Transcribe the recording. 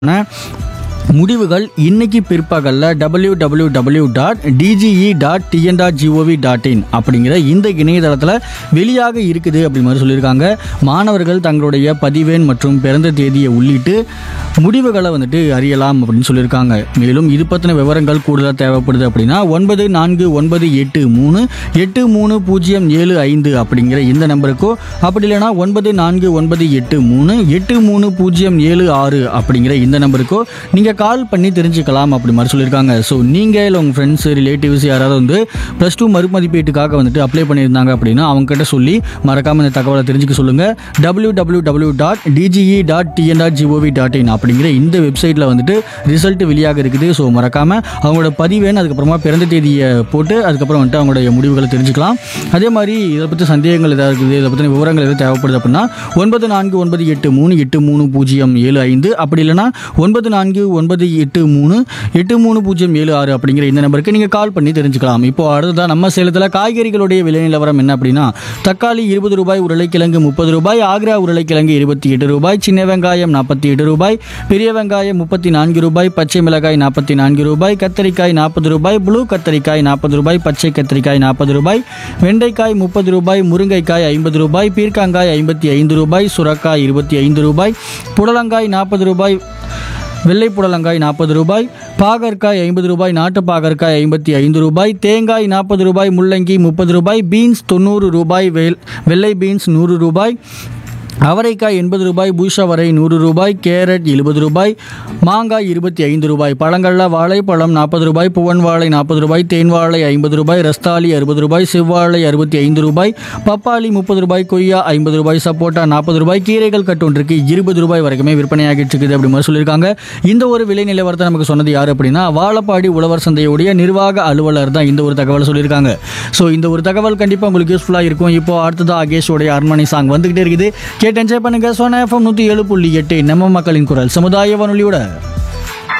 முடிவுகள் இன்னைக்கு பிற்பகல்ல W W W dot DGE dot TN dot GOV dot in அப்படிங்கிற இந்த இணையதளத்தில் வெளியாக இருக்குது அப்படி மாதிரி சொல்லியிருக்காங்க மாணவர்கள் தங்களுடைய பதிவெண் மற்றும் பிறந்த தேதியை உள்ளிட்டு முடிவுகளை வந்துட்டு அறியலாம் அப்படின்னு சொல்லியிருக்காங்க மேலும் இது பற்றின விவரங்கள் கூடுதலாக தேவைப்படுது அப்படின்னா ஒன்பது நான்கு ஒன்பது எட்டு மூணு எட்டு மூணு பூஜ்ஜியம் ஏழு ஐந்து அப்படிங்கிற இந்த நம்பருக்கோ அப்படி இல்லைனா ஒன்பது நான்கு ஒன்பது எட்டு மூணு எட்டு மூணு பூஜ்ஜியம் ஏழு ஆறு அப்படிங்கிற இந்த நம்பருக்கோ நீங்கள் கால் பண்ணி தெரிஞ்சுக்கலாம் அப்படி மாதிரி சொல்லியிருக்காங்க ஸோ நீங்கள் இல்லை உங்கள் ஃப்ரெண்ட்ஸ் ரிலேட்டிவ்ஸ் யாராவது வந்து ப்ளஸ் டூ மறுமதிப்பீட்டுக்காக வந்துட்டு அப்ளை பண்ணியிருந்தாங்க அப்படின்னா அவங்ககிட்ட சொல்லி மறக்காமல் இந்த தகவலை தெரிஞ்சுக்க சொல்லுங்கள் W W W dot DGE dot TN dot GOV dot in அப்படிங்கிற இந்த வெப்சைட்டில் வந்துட்டு ரிசல்ட் வெளியாக இருக்குது ஸோ மறக்காமல் அவங்களோட பதிவேன் அதுக்கப்புறமா பிறந்த தேதியை போட்டு அதுக்கப்புறம் வந்துட்டு அவங்களுடைய முடிவுகளை தெரிஞ்சுக்கலாம் அதே மாதிரி இதை பற்றி சந்தேகங்கள் ஏதாவது இருக்குது இதை பற்றின விவரங்கள் எதாவது தேவைப்படுது அப்படின்னா ஒன்பது நான்கு ஒன்பது எட்டு மூணு எட்டு மூணு பூஜ்ஜியம் ஏழு ஐந்து அப்படி இல்லைனா ஒன்பது நான்கு ஒன்பது எட்டு மூணு எட்டு மூணு பூஜ்ஜியம் ஏழு ஆறு அப்படிங்கிற இந்த நம்பருக்கு நீங்கள் கால் பண்ணி தெரிஞ்சுக்கலாம் இப்போ அடுத்ததாக நம்ம சேலத்தில் காய்கறிகளுடைய விலை நிலவரம் என்ன அப்படின்னா தக்காளி இருபது ரூபாய் உருளைக்கிழங்கு முப்பது ரூபாய் ஆக்ரா உருளைக்கிழங்கு இருபத்தி எட்டு ரூபாய் சின்ன வெங்காயம் நாற்பத்தி எட்டு ரூபாய் பெரிய வெங்காயம் முப்பத்தி நான்கு ரூபாய் பச்சை மிளகாய் நாற்பத்தி நான்கு ரூபாய் கத்தரிக்காய் நாற்பது ரூபாய் ப்ளூ கத்தரிக்காய் நாற்பது ரூபாய் பச்சை கத்தரிக்காய் நாற்பது ரூபாய் வெண்டைக்காய் முப்பது ரூபாய் முருங்கைக்காய் ஐம்பது ரூபாய் பீர்க்கங்காய் ஐம்பத்தி ஐந்து ரூபாய் சுரக்காய் இருபத்தி ஐந்து ரூபாய் புடலங்காய் நாற்பது ரூபாய் வெள்ளை புடலங்காய் நாற்பது ரூபாய் பாகற்காய் ஐம்பது ரூபாய் நாட்டு பாகற்காய் ஐம்பத்தி ஐந்து ரூபாய் தேங்காய் நாற்பது ரூபாய் முள்ளங்கி முப்பது ரூபாய் பீன்ஸ் தொண்ணூறு ரூபாய் வெள் வெள்ளை பீன்ஸ் நூறு ரூபாய் அவரைக்காய் எண்பது ரூபாய் பூஷாவரை நூறு ரூபாய் கேரட் எழுபது ரூபாய் மாங்காய் இருபத்தி ஐந்து ரூபாய் பழங்களில் வாழைப்பழம் நாற்பது ரூபாய் புவன் வாழை நாற்பது ரூபாய் தேன் வாழை ஐம்பது ரூபாய் ரஸ்தாலி அறுபது ரூபாய் செவ்வாழை அறுபத்தி ஐந்து ரூபாய் பப்பாளி முப்பது ரூபாய் கொய்யா ஐம்பது ரூபாய் சப்போட்டா நாற்பது ரூபாய் கீரைகள் கட்டொன்றுக்கு இருபது ரூபாய் வரைக்குமே விற்பனையாகிட்டு இருக்குது அப்படி மாதிரி சொல்லியிருக்காங்க இந்த ஒரு விலை நிலவரத்தை நமக்கு சொன்னது யார் அப்படின்னா வாழப்பாடி உழவர் சந்தையுடைய நிர்வாக அலுவலர் தான் இந்த ஒரு தகவலை சொல்லியிருக்காங்க ஸோ இந்த ஒரு தகவல் கண்டிப்பாக உங்களுக்கு யூஸ்ஃபுல்லாக இருக்கும் இப்போ அடுத்ததாக அகேஷோடைய அரண்மனை சாங் வந்துகிட்டே இருக்குது கேட்டு என்ஜாய் பண்ணுங்க சோனா எஃப்எம் நூற்றி ஏழு புள்ளி எட்டு நம்ம மக்களின் குரல் சமுதாய வானொலியோட